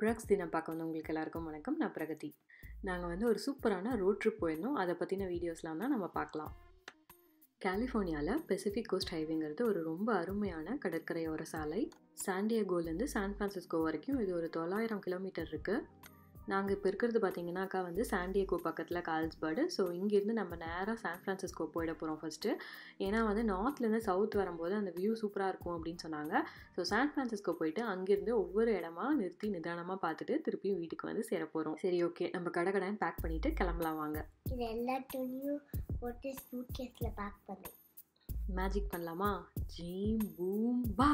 ப்ரக்ஸ் தினம் பார்க்க வந்தவங்களுக்கு எல்லாருக்கும் வணக்கம் நான் பிரகதி நாங்கள் வந்து ஒரு சூப்பரான ரோட் ட்ரிப் போயிருந்தோம் அதை பற்றின வீடியோஸ்லாம் தான் நம்ம பார்க்கலாம் கலிஃபோர்னியாவில் பெசிபிக் கோஸ்ட் ஹைவேங்கிறது ஒரு ரொம்ப அருமையான கடற்கரையோர சாலை சாண்டியகோலேருந்து சான் ஃப்ரான்சிஸ்கோ வரைக்கும் இது ஒரு தொள்ளாயிரம் கிலோமீட்டர் இருக்குது நாங்கள் இப்போ இருக்கிறது பார்த்தீங்கன்னாக்கா வந்து சாண்டியகோ பக்கத்தில் கால்ஸ்பர்டு ஸோ இங்கேருந்து நம்ம நேராக சான் ஃப்ரான்சிஸ்கோ போயிட போகிறோம் ஃபஸ்ட்டு ஏன்னா வந்து நார்த்லேருந்து சவுத் வரும்போது அந்த வியூ சூப்பராக இருக்கும் அப்படின்னு சொன்னாங்க ஸோ சான் ஃப்ரான்சிஸ்கோ போயிட்டு அங்கேருந்து ஒவ்வொரு இடமா நிறுத்தி நிதானமாக பார்த்துட்டு திருப்பியும் வீட்டுக்கு வந்து சேர போகிறோம் சரி ஓகே நம்ம கடை கடைன்னு பேக் பண்ணிவிட்டு கிளம்பலாம் வாங்க இது எல்லா துணியும் போட்டு சூட் கேஸில் பேக் பண்ணேன் மேஜிக் பண்ணலாமா ஜீம் பூம் பா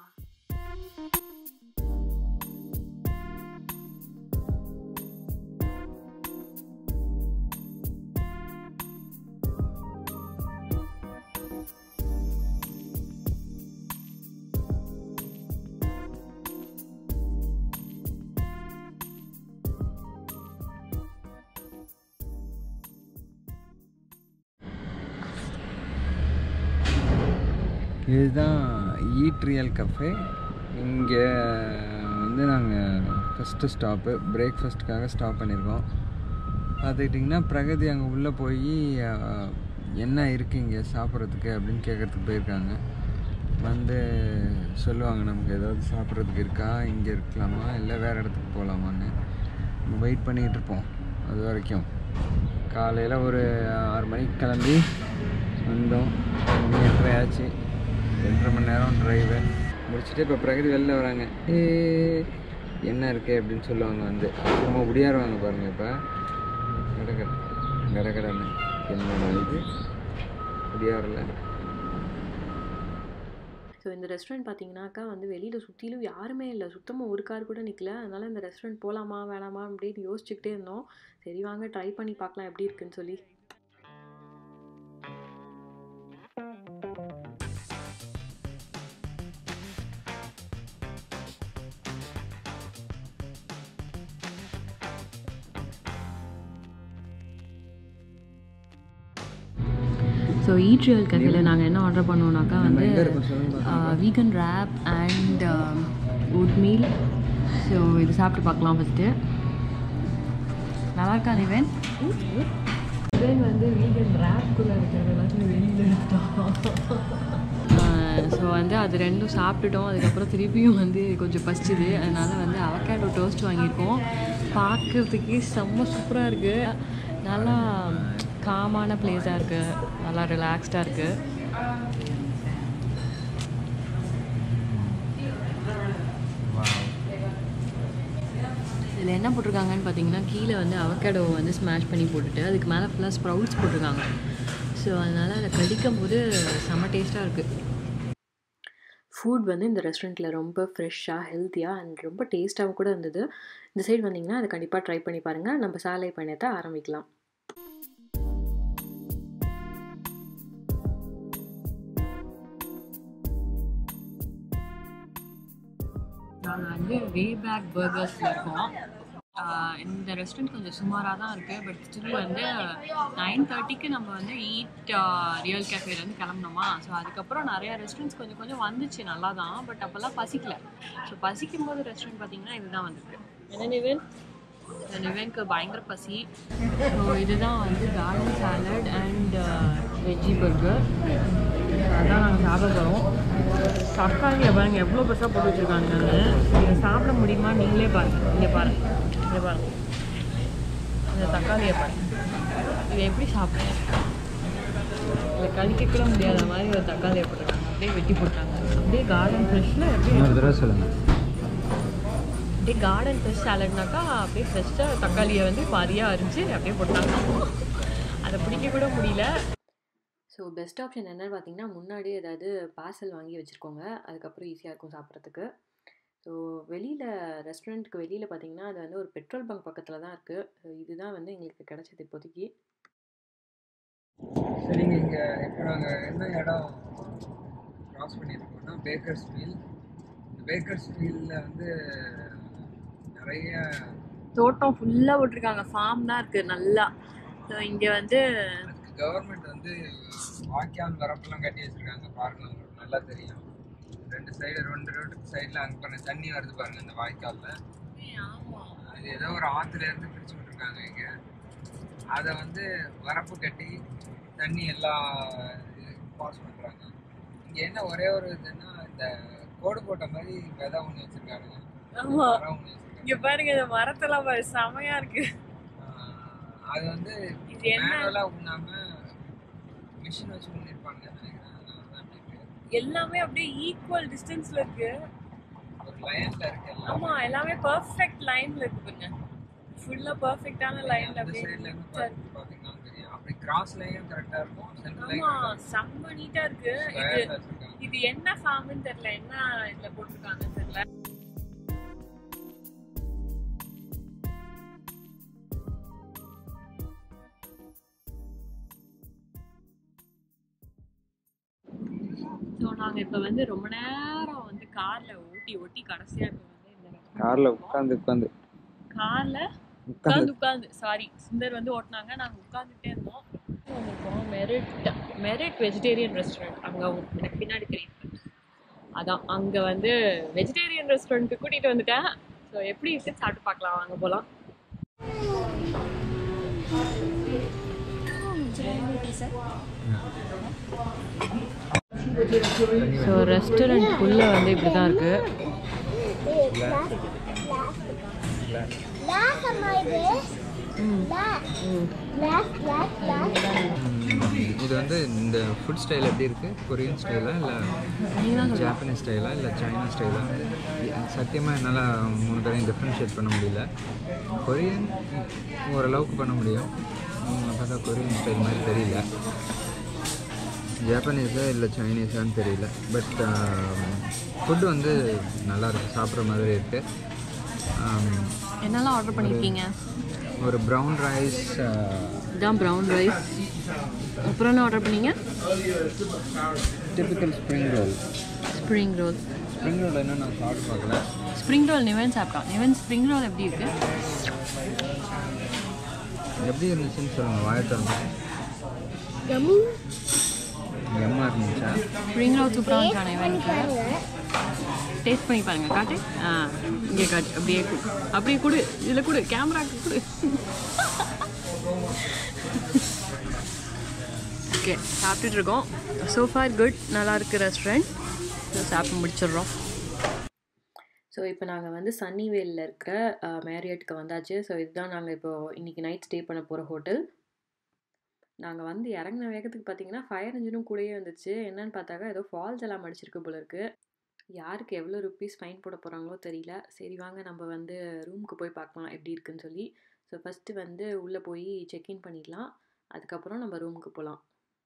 இதுதான் ஈட் ரியல் கஃபே இங்கே வந்து நாங்கள் ஃபஸ்ட்டு ஸ்டாப்பு பிரேக்ஃபாஸ்ட்டுக்காக ஸ்டாப் பண்ணியிருக்கோம் பார்த்துக்கிட்டிங்கன்னா பிரகதி அங்கே உள்ளே போய் என்ன இருக்குது இங்கே சாப்பிட்றதுக்கு அப்படின்னு கேட்குறதுக்கு போயிருக்காங்க வந்து சொல்லுவாங்க நமக்கு ஏதாவது சாப்பிட்றதுக்கு இருக்கா இங்கே இருக்கலாமா இல்லை வேறு இடத்துக்கு போகலாமான்னு நம்ம வெயிட் பண்ணிக்கிட்டு இருப்போம் அது வரைக்கும் காலையில் ஒரு ஆறு மணிக்கு கிளம்பி வந்தோம் மணி எட்டரை ஆச்சு ரெண்டரை மணி நேரம் டிரைவு முடிச்சுட்டு இப்போ பிரகதி வெளில வராங்க ஏ என்ன இருக்கு அப்படின்னு சொல்லுவாங்க வந்து சும்மா முடியாருவாங்க பாருங்கள் இப்போ கடற்கரை கடற்கரைன்னு என்னடா இது முடியாறல ஸோ இந்த ரெஸ்டாரண்ட் பார்த்தீங்கன்னாக்கா வந்து வெளியில் சுற்றிலும் யாருமே இல்லை சுத்தமாக ஒரு கார் கூட நிற்கல அதனால் இந்த ரெஸ்டாரண்ட் போகலாமா வேணாமா அப்படின்னு யோசிச்சுக்கிட்டே இருந்தோம் சரி வாங்க ட்ரை பண்ணி பார்க்கலாம் எப்படி இருக்குன்னு சொல்லி ஸோ ஈட்ரியல் கஃபேல நாங்கள் என்ன ஆர்டர் பண்ணோம்னாக்கா வந்து எங்கே இருக்கோம் சொல்லுங்க vegan wrap and wood meal so இது சாப்பிட்டு பார்க்கலாம் ஃபஸ்ட்டு நல்லா இருக்கா நிவன் நிவன் வந்து வீகன் ரேப்குள்ளே இருக்கிறது எல்லாத்தையும் வெளியில் எடுத்தோம் ஸோ வந்து அது ரெண்டும் சாப்பிட்டுட்டோம் அதுக்கப்புறம் திருப்பியும் வந்து கொஞ்சம் பசிச்சுது அதனால வந்து அவகேடோ டோஸ்ட் வாங்கியிருக்கோம் பார்க்கறதுக்கே செம்ம சூப்பராக இருக்குது நல்லா காமான பிளேஸாக இருக்குது நல்லா ரிலாக்ஸ்டாக இருக்குது இதில் என்ன போட்டிருக்காங்கன்னு பார்த்தீங்கன்னா கீழே வந்து அவகேடோ வந்து ஸ்மாஷ் பண்ணி போட்டுட்டு அதுக்கு மேலே ஃபுல்லாக ஸ்ப்ரவுட்ஸ் போட்டிருக்காங்க ஸோ அதனால் அதை கடிக்கும் போது செம்ம டேஸ்ட்டாக இருக்குது ஃபுட் வந்து இந்த ரெஸ்டாரண்ட்டில் ரொம்ப ஃப்ரெஷ்ஷாக ஹெல்த்தியாக அண்ட் ரொம்ப டேஸ்ட்டாகவும் கூட இருந்தது இந்த சைடு வந்தீங்கன்னா அதை கண்டிப்பாக ட்ரை பண்ணி பாருங்கள் நம்ம சாலை பயணத்தை ஆரம்பிக்கலாம் நாங்கள் வந்து வே பேக் பர்கர்ஸில் இருக்கோம் ஆஹ் இந்த ரெஸ்டாரண்ட் கொஞ்சம் சுமாராக தான் இருக்குது பட் ஸ்டில் வந்து நைன் தேர்ட்டிக்கு நம்ம வந்து ஈட் ரியல் கேஃபேலேருந்து கிளம்புனோமா ஸோ அதுக்கப்புறம் நிறையா ரெஸ்டாரண்ட்ஸ் கொஞ்சம் கொஞ்சம் வந்துச்சு நல்லா தான் பட் அப்போல்லாம் பசிக்கல ஸோ பசிக்கும் போது ரெஸ்டாரண்ட் பார்த்தீங்கன்னா இதுதான் வந்திருக்கு என்ன நிவன் இந்த நிவனுக்கு பயங்கர பசி ஸோ இதுதான் வந்து garden salad and veggie burger அதான் நாங்கள் சாப்பிட போகிறோம் தக்காளியை பாருங்க எவ்வளோ பெருசாக போட்டு வச்சுருக்காங்கன்னு நீங்கள் சாப்பிட முடியுமா நீங்களே பாருங்கள் இங்கே பாருங்கள் இங்கே பாருங்கள் இந்த தக்காளியை பாருங்க இதை எப்படி சாப்பிடுங்க இதை கழிக்க கூட முடியாத மாதிரி ஒரு தக்காளியை போட்டுருக்காங்க அப்படியே வெட்டி போட்டாங்க அப்படியே கார்டன் ஃப்ரெஷ்ஷில் எப்படி இன்னொரு தடவை சொல்லுங்கள் அப்படியே கார்டன் ஃப்ரெஷ் சாலட்னாக்கா அப்படியே ஃப்ரெஷ்ஷாக தக்காளியை வந்து பாதியாக அரிஞ்சு அப்படியே போட்டாங்க அதை பிடிக்க கூட முடியல ஸோ பெஸ்ட் ஆப்ஷன் என்னன்னு பார்த்தீங்கன்னா முன்னாடியே ஏதாவது பார்சல் வாங்கி வச்சுருக்கோங்க அதுக்கப்புறம் ஈஸியாக இருக்கும் சாப்பிட்றதுக்கு ஸோ வெளியில் ரெஸ்டாரண்ட்டுக்கு வெளியில் பார்த்தீங்கன்னா அது வந்து ஒரு பெட்ரோல் பங்க் பக்கத்தில் தான் இருக்குது ஸோ இதுதான் வந்து எங்களுக்கு கிடைச்சது இப்போதைக்கு சரிங்க இங்கே இப்போ நாங்கள் என்ன இடம் க்ராஸ் பண்ணியிருக்கோம்னா பேக்கர்ஸ் ஃபீல் இந்த பேக்கர்ஸ் ஃபீல்டில் வந்து நிறைய தோட்டம் ஃபுல்லாக போட்டிருக்காங்க ஃபார்ம் தான் இருக்குது நல்லா ஸோ இங்கே வந்து அதுக்கு கவர்மெண்ட் வந்து வாய்க்கால் வரப்பெல்லாம் கட்டி வச்சிருக்காங்க பாருங்க உங்களுக்கு நல்லா தெரியும் ரெண்டு சைடு ரெண்டு ரோட்டுக்கு சைடில் அங்கே பாருங்க தண்ணி வருது பாருங்க இந்த வாய்க்காலில் ஆமா அது ஏதோ ஒரு ஆத்துல இருந்து பிரிச்சு விட்டுருக்காங்க இங்க அதை வந்து வரப்பு கட்டி தண்ணி எல்லா பாஸ் பண்றாங்க இங்க என்ன ஒரே ஒரு இதுன்னா இந்த கோடு போட்ட மாதிரி விதை ஒண்ணு வச்சிருக்காங்க ஆமா மரம் ஒண்ணு வச்சிருக்காங்க இங்க பாருங்க இந்த மரத்தெல்லாம் பாரு செமையா இருக்கு ஆஹ் அது வந்து இது என்ன மேனுவலா உண்ணாம மிஷின் வச்சு பண்ணிருப்பாங்கன்னு நினைக்கிறேன் அதனால தான் அப்படி இருக்கு. எல்லாமே அப்படியே ஈக்குவல் டிஸ்டன்ஸ்ல இருக்கு ஒரு லைன்ல இருக்கு எல்லாம் ஆமா எல்லாமே பெர்ஃபெக்ட் லைன்ல இருக்கு பாருங்க ஃபுல்லா பெர்ஃபெக்ட்டான லைன்ல அந்த அப்படியே சைடுல இருந்து neat ஆ இருக்கு. பார்த்து பாத்தீங்கன்னா தெரியும் அப்படி கிராஸ் லைனும் கரெக்டா இருக்கும் சென்டர் ஆமா லைன் செம்ம நீட்டா இருக்கு இது ஸ்கொயர்ல வச்சிருக்காங்க இது என்ன ஃபார்ம்னு தெரியல என்ன இதுல போட்டிருக்காங்கன்னு தெரியல ஸோ நாங்கள் இப்போ வந்து ரொம்ப நேரம் வந்து காரில் ஓட்டி ஓட்டி கடைசியாக இப்போ வந்து இந்த கார்ல உட்காந்து உட்காந்து காரில் உட்காந்து உட்காந்து சாரி சுந்தர் வந்து ஓட்டினாங்க நாங்கள் உட்காந்துட்டே இருந்தோம் வந்திருக்கோம் மெரிட் மெரிட் வெஜிடேரியன் ரெஸ்டாரண்ட் அங்கே எனக்கு பின்னாடி தெரியுது அதான் அங்கே வந்து வெஜிடேரியன் ரெஸ்டாரண்ட்டுக்கு கூட்டிகிட்டு வந்துட்டேன் ஸோ எப்படி இருக்குன்னு சாப்பிட்டு பார்க்கலாம் வாங்க போகலாம் ஸோ ரெஸ்டாரண்ட்குள்ளே வந்து இப்படி தான் இருக்குது Last am I this? Last. Last, last, last. இது வந்து இந்த ஃபுட் ஸ்டைல் எப்படி இருக்கு கொரியன் ஸ்டைலா இல்லை ஜாப்பனீஸ் ஸ்டைலா இல்லை சைனா ஸ்டைலா சத்தியமாக என்னால் மூணு பேரையும் டிஃப்ரென்ஷியேட் பண்ண முடியல கொரியன் ஓரளவுக்கு பண்ண முடியும் உம், பார்த்தா கொரியன் ஸ்டைல் மாதிரி தெரியல ஜாப்பனீஸா இல்லை சைனீஸான்னு தெரியல பட் ஃபுட்டு வந்து நல்லா இருக்கு சாப்பிட்ற மாதிரி இருக்கு ஆம், என்னெல்லாம் ஆர்டர் பண்ணியிருக்கீங்க ஒரு ப்ரௌன் ரைஸ் இதான் ப்ரௌன் ரைஸ் அப்புறம் என்ன ஆர்டர் பண்ணீங்க typical spring roll spring roll spring roll என்ன நான் சாப்பிட்டு பார்க்கல ஸ்ப்ரிங் ரோல் நிவன் சாப்பிட்டான் நிவன் ஸ்ப்ரிங் ரோல் எப்படி இருக்கு எப்படி இருந்துச்சுன்னு சொல்லுங்கள் வாயத்திறந்து Yummy. எம்மா இருந்துச்சா ஸ்ப்ரிங் ரோல் சூப்பராக இருந்துச்சா நிவனுக்கு பாருங்க. டேஸ்ட் பண்ணி பாருங்க காட்டு ஆ இங்கே காட்டு அப்படியே கொடு அப்படியே கொடு இதில் கொடு கேமராக்கு கொடு ஓகே சாப்பிட்டுட்டு இருக்கோம் சோஃபார் குட் நல்லா இருக்கு ரெஸ்டாரண்ட் ஸோ சாப்பிட்டு முடிச்சிடுறோம் ஸோ இப்போ நாங்கள் வந்து சன்னிவேலில் இருக்கிற மேரியட்டுக்கு வந்தாச்சு ஸோ இதுதான் நாங்கள் இப்போ இன்றைக்கி நைட் ஸ்டே பண்ண போகிற ஹோட்டல் நாங்கள் வந்து இறங்கின வேகத்துக்கு பார்த்தீங்கன்னா ஃபயர் இன்ஜினும் கூடயே வந்துச்சு என்னன்னு பார்த்தாக்கா ஏதோ ஃபால்ஸ் எல்லாம் அடிச்சிருக்கு போல இருக்கு யாருக்கு எவ்வளோ ருப்பீஸ் ஃபைன் போட போகிறாங்களோ தெரியல சரி வாங்க நம்ம வந்து ரூமுக்கு போய் பார்க்கலாம் எப்படி இருக்குன்னு சொல்லி ஸோ ஃபஸ்ட்டு வந்து உள்ளே போய் செக்இன் பண்ணிடலாம் அதுக்கப்புறம் நம்ம ரூமுக்கு போகலாம்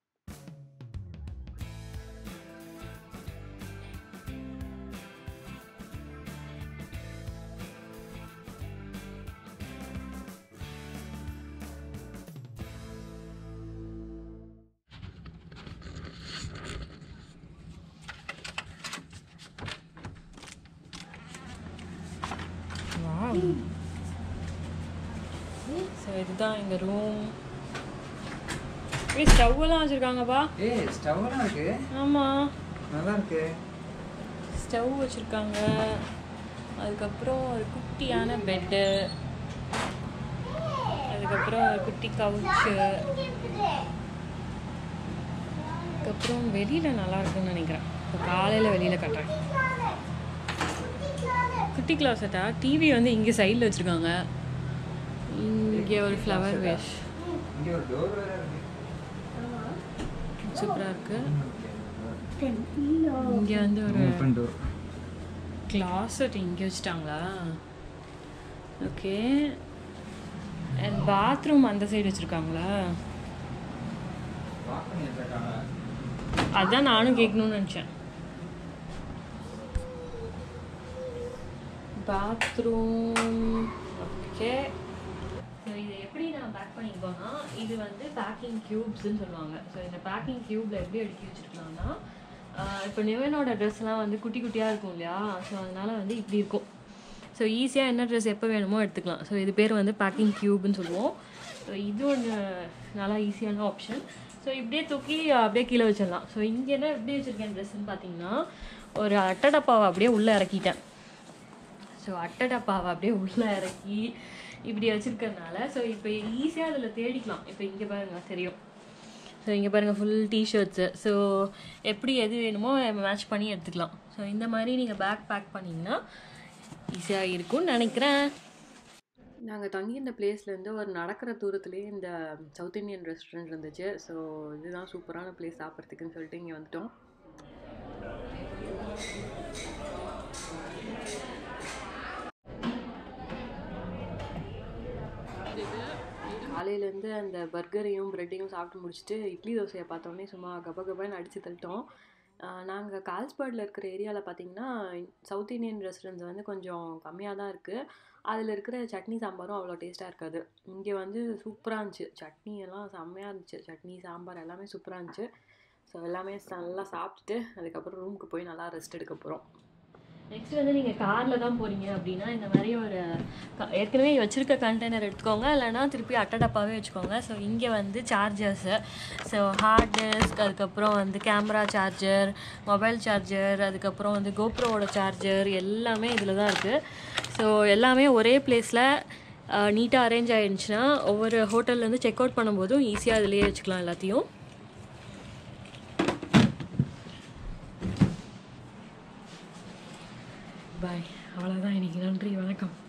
ஸோ இதுதான் எங்கள் ரூம் ஏய் ஸ்டவ்வெல்லாம் வச்சுருக்காங்கப்பா ஏய் ஸ்டவ்லாம் இருக்கு ஆமாம் நல்லா இருக்கு ஸ்டவ் வச்சுருக்காங்க அதுக்கப்புறம் ஒரு குட்டியான பெட்டு அதுக்கப்புறம் ஒரு குட்டி கவுச்சு அதுக்கப்புறம் வெளியில் நல்லா இருக்கும்னு நினைக்கிறேன் இப்போ காலையில் வெளியில் கட்டுறேன் குட்டி கிளாசட்டா டிவி வந்து இங்கே சைடில் வச்சுருக்காங்க இங்கே ஒரு ஃப்ளவர் வேஷ் இங்க ஒரு டோர் வேற இருக்கு சூப்பராக இருக்குது இங்கே வந்து ஒரு ஓப்பன் டோர் கிளாஸட் இங்கே வச்சுட்டாங்களா ஓகே அண்ட் பாத்ரூம் அந்த சைடு வச்சுருக்காங்களா வாசனை வச்சிருக்காங்க அதான் நானும் கேட்கணும்னு நினச்சேன் பாத்ரூம் ஓகே ஸோ இதை எப்படி நான் பேக் பண்ணிக்கோன்னா இது வந்து பேக்கிங் க்யூப்ஸ்ன்னு சொல்லுவாங்க ஸோ இந்த பேக்கிங் க்யூப்பில் எப்படி அடுக்கி வச்சுருக்கலாம்னா இப்போ நிவனோட ட்ரெஸ்லாம் வந்து குட்டி குட்டியாக இருக்கும் இல்லையா ஸோ அதனால் வந்து இப்படி இருக்கும் ஸோ ஈஸியாக என்ன ட்ரெஸ் எப்போ வேணுமோ எடுத்துக்கலாம் ஸோ இது பேர் வந்து பேக்கிங் க்யூப்னு சொல்லுவோம் ஸோ இது ஒன்று நல்லா ஈஸியான ஆப்ஷன் ஸோ இப்படியே தூக்கி அப்படியே கீழே வச்சிடலாம் ஸோ இங்கே என்ன எப்படி வச்சுருக்கேன் ட்ரெஸ்ஸுன்னு பார்த்தீங்கன்னா ஒரு அட்டை டப்பாவை அப்படியே உள்ளே இறக்கிட்டேன் ஸோ அட்டை டப்பாவை அப்படியே உள்ளே இறக்கி இப்படி வச்சுருக்கறனால ஸோ இப்போ ஈஸியாக அதில் தேடிக்கலாம் இப்போ இங்கே பாருங்க தெரியும் ஸோ இங்கே பாருங்கள் ஃபுல் டிஷர்ட்ஸு ஸோ எப்படி எது வேணுமோ மேட்ச் பண்ணி எடுத்துக்கலாம் ஸோ இந்த மாதிரி நீங்கள் பேக் பேக் பண்ணிங்கன்னா ஈஸியாக இருக்கும்னு நினைக்கிறேன் நாங்கள் தங்கியிருந்த பிளேஸ்லேருந்து ஒரு நடக்கிற தூரத்துலேயே இந்த சவுத் இந்தியன் ரெஸ்டாரண்ட் இருந்துச்சு ஸோ இதுதான் சூப்பரான பிளேஸ் சாப்பிட்றதுக்குன்னு சொல்லிட்டு இங்கே வந்துட்டோம் காலையிலேருந்து அந்த பர்கரையும் ப்ரெட்டையும் சாப்பிட்டு முடிச்சுட்டு இட்லி தோசையை பார்த்தோன்னே சும்மா கப கபன்னு அடித்து தள்ளிட்டோம் நாங்கள் கால்ஸ்பர்டில் இருக்கிற ஏரியாவில் பார்த்தீங்கன்னா சவுத் இந்தியன் ரெஸ்டாரண்ட்ஸ் வந்து கொஞ்சம் கம்மியாக தான் இருக்குது அதில் இருக்கிற சட்னி சாம்பாரும் அவ்வளோ டேஸ்ட்டாக இருக்காது இங்கே வந்து சூப்பராக இருந்துச்சு சட்னி எல்லாம் செம்மையாக இருந்துச்சு சட்னி சாம்பார் எல்லாமே சூப்பராக இருந்துச்சு ஸோ எல்லாமே நல்லா சாப்பிட்டுட்டு அதுக்கப்புறம் ரூமுக்கு போய் நல்லா ரெஸ்ட் எடுக்க போகிறோம் நெக்ஸ்ட் வந்து நீங்கள் காரில் தான் போகிறீங்க அப்படின்னா இந்த மாதிரி ஒரு க- ஏற்கனவே வச்சுருக்க கண்டெய்னர் எடுத்துக்கோங்க இல்லைனா திருப்பி அட்டை டப்பாவே வச்சுக்கோங்க ஸோ இங்கே வந்து சார்ஜர்ஸு ஸோ ஹார்ட் டிஸ்க் அதுக்கப்புறம் வந்து கேமரா சார்ஜர் மொபைல் சார்ஜர் அதுக்கப்புறம் வந்து கோப்ரோவோட சார்ஜர் எல்லாமே இதில் தான் இருக்குது ஸோ எல்லாமே ஒரே பிளேஸில் நீட்டாக அரேஞ்ச் ஆயிருந்துச்சுன்னா ஒவ்வொரு ஹோட்டல்லேருந்து செக் அவுட் பண்ணும்போதும் ஈஸியாக அதிலேயே வச்சுக்கலாம் எல்லாத்தையும் பாய் அவ்வளோதான் இன்னைக்கு நன்றி வணக்கம்